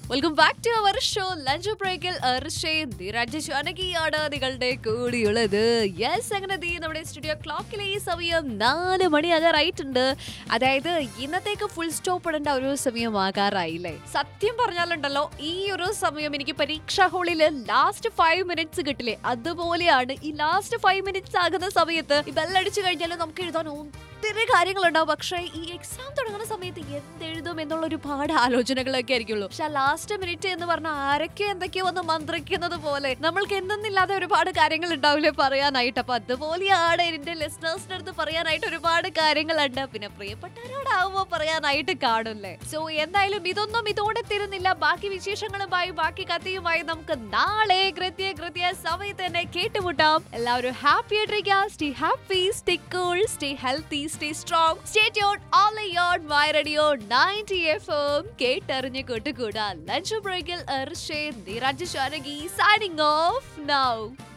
welcome back to our show lunch ബ്രേക്കിൽ അനകിയാണ് നിങ്ങളുടെ കൂടിയുള്ളത് യെസ് അങ്ങനെ ദേ നമ്മുടെ സ്റ്റുഡിയോ ക്ലോക്കിലെ ഈ സമയം നാല് മണിയാകാറായിട്ടുണ്ട് അതായത് ഇന്നത്തേക്ക് ഫുൾ സ്റ്റോപ്പ് ഇടേണ്ട ഒരു സമയമാകാറായില്ലേ സത്യം പറഞ്ഞാലുണ്ടല്ലോ ഈ ഒരു സമയം എനിക്ക് പരീക്ഷാ ഹാളിൽ ലാസ്റ്റ് ഫൈവ് മിനിറ്റ്സ് കിട്ടില്ലേ അതുപോലെയാണ് ഈ ലാസ്റ്റ് ഫൈവ് മിനിറ്റ്സ് ആകുന്ന സമയത്ത് ഈ ബെല്ലടിച്ചു കഴിഞ്ഞാൽ നമുക്ക് എഴുതാൻ ഒത്തിരി കാര്യങ്ങളുണ്ടാവും പക്ഷേ ഈ എക്സാം തുടങ്ങുന്ന സമയത്ത് എന്തെഴുതും എന്നുള്ള ഒരുപാട് ആലോചനകളൊക്കെ ആയിരിക്കുള്ളൂ പക്ഷെ ലാസ്റ്റ് മിനിറ്റ് എന്ന് പറഞ്ഞാൽ ആരൊക്കെ എന്തൊക്കെയോ വന്ന് മന്ത്രിക്കുന്നത് പോലെ നമ്മൾക്ക് എന്തെന്നില്ലാതെ ഒരുപാട് കാര്യങ്ങൾ ഉണ്ടാവില്ലേ പറയാനായിട്ട് അപ്പൊ അതുപോലെയാണ് എന്റെ ലിസ്ണേഴ്സിന്റെ അടുത്ത് പറയാനായിട്ട് ഒരുപാട് കാര്യങ്ങളുണ്ട് പിന്നെ പ്രിയപ്പെട്ടവരോടാവുമ്പോ പറയാനായിട്ട് കാണുമല്ലേ സോ എന്തായാലും ഇതൊന്നും ഇതോടെ തീരുന്നില്ല ബാക്കി വിശേഷങ്ങളുമായി ബാക്കി കഥയുമായി നമുക്ക് നാളെ കൃത്യ കൃത്യ സമയത്ത് തന്നെ കേട്ടുമുട്ടാം എല്ലാവരും ഹാപ്പി ആയിട്ടിരിക്കുക stay happy stay cool stay healthy stay strong stay tune all on my radio 90 FM കേട്ടറിഞ്ഞ് കൂട്ടുകൂടാ ലഞ്ച് ബ്രേക്കിൽ അർഷേ നിരഞ്ജ് ശാനകി സൈനിങ് ഓഫ് നൗ